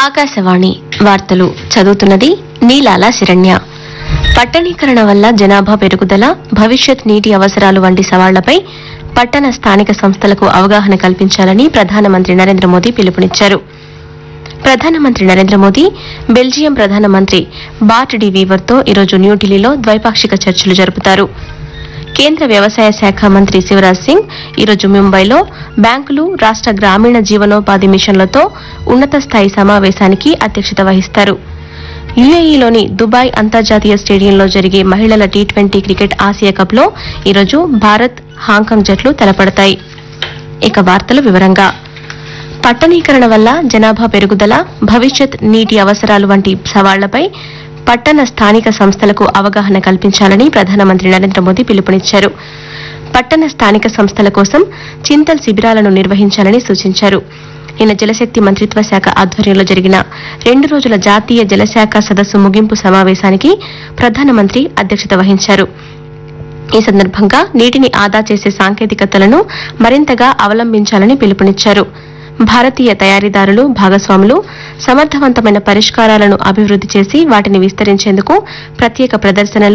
ఆకాశవాణి వార్తలు చదువుతున్నది నీలాల శరణ్య పట్టణీకరణ వల్ల జనాభా పెరుగుదల భవిష్యత్ నీటి అవసరాలు వంటి సవాళ్లపై పట్టణ స్థానిక సంస్థలకు అవగాహన కల్పించాలని ప్రధానమంత్రి నరేంద్ర మోదీ పిలుపునిచ్చారు ప్రధానమంత్రి నరేంద్ర మోదీ బెల్జియం ప్రధానమంత్రి బార్ట్ డి వీవర్తో ఈరోజు న్యూఢిల్లీలో ద్వైపాక్షిక చర్చలు జరుపుతారు కేంద్ర వ్యవసాయ శాఖ మంత్రి శివరాజ్ సింగ్ ఈరోజు ముంబైలో బ్యాంకులు రాష్ట గ్రామీణ జీవనోపాధి మిషన్లతో ఉన్నత స్థాయి సమావేశానికి అధ్యక్షత వహిస్తారు యుఏఈలోని దుబాయ్ అంతర్జాతీయ స్టేడియంలో జరిగే మహిళల టీ ట్వంటీ క్రికెట్ ఆసియా కప్లో ఈరోజు భారత్ హాంకాంగ్ జట్లు తలపడతాయి ఇక వార్తలు వివరంగా పట్టణీకరణ వల్ల జనాభా పెరుగుదల భవిష్యత్ నీటి అవసరాలు వంటి సవాళ్లపై పట్టణ స్థానిక సంస్థలకు అవగాహన కల్పించాలని ప్రధానమంత్రి నరేంద్ర మోదీ పిలుపునిచ్చారు పట్టణ స్థానిక సంస్థల కోసం చింతల్ శిబిరాలను నిర్వహించాలని సూచించారు నిన్న జలశక్తి మంత్రిత్వ శాఖ ఆధ్వర్యంలో జరిగిన రెండు రోజుల జాతీయ జలశాఖ సదస్సు ముగింపు సమావేశానికి ప్రధానమంత్రి అధ్యక్షత వహించారు ఈ సందర్భంగా నీటిని ఆదా చేసే సాంకేతికతలను మరింతగా అవలంబించాలని పిలుపునిచ్చారు భారతీయ తయారీదారులు భాగస్వాములు సమర్థవంతమైన పరిష్కారాలను అభివృద్ది చేసి వాటిని విస్తరించేందుకు ప్రత్యేక ప్రదర్శనలు